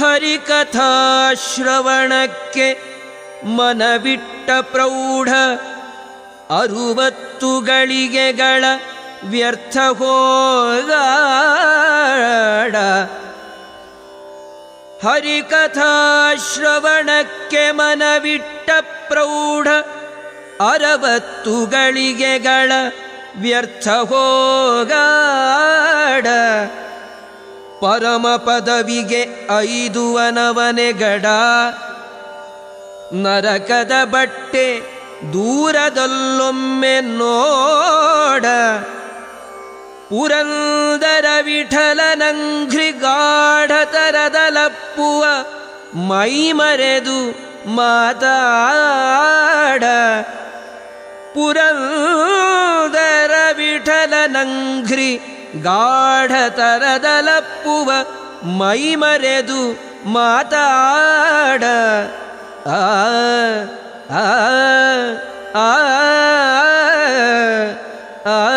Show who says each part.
Speaker 1: ಹರಿಕಥಾಶ್ರವಣಕ್ಕೆ ಮನವಿಟ್ಟ ಪ್ರೌಢ ಅರುವತ್ತು ಗಳಿಗೆಗಳ ವ್ಯರ್ಥ ಹೋಗಾಡ ಹರಿಕಥಾಶ್ರವಣಕ್ಕೆ ಮನವಿಟ್ಟ ಪ್ರೌಢ ಅರವತ್ತು ಗಳಿಗೆಗಳ ವ್ಯರ್ಥ ಹೋಗಾಡ ಪರಮ ಪದವಿಗೆ ಐದು ವನವನೆಗಡ ನರಕದ ಬಟ್ಟೆ ದೂರದಲ್ಲೊಮ್ಮೆ ನೋಡ ಪುರಂದರ ವಿಠಲನಂಘ್ರಿ ಗಾಢತರದಲಪ್ಪುವ ಮೈಮರೆದು ಮಾತಾಡ ಪುರಂದರ ವಿಠಲನಂಘ್ರಿ ಗಾಢತರದಲಪ್ಪುವ ಮೈಮರೆದು ಮಾತಾಡ ಆ ಆ ಆ ಆ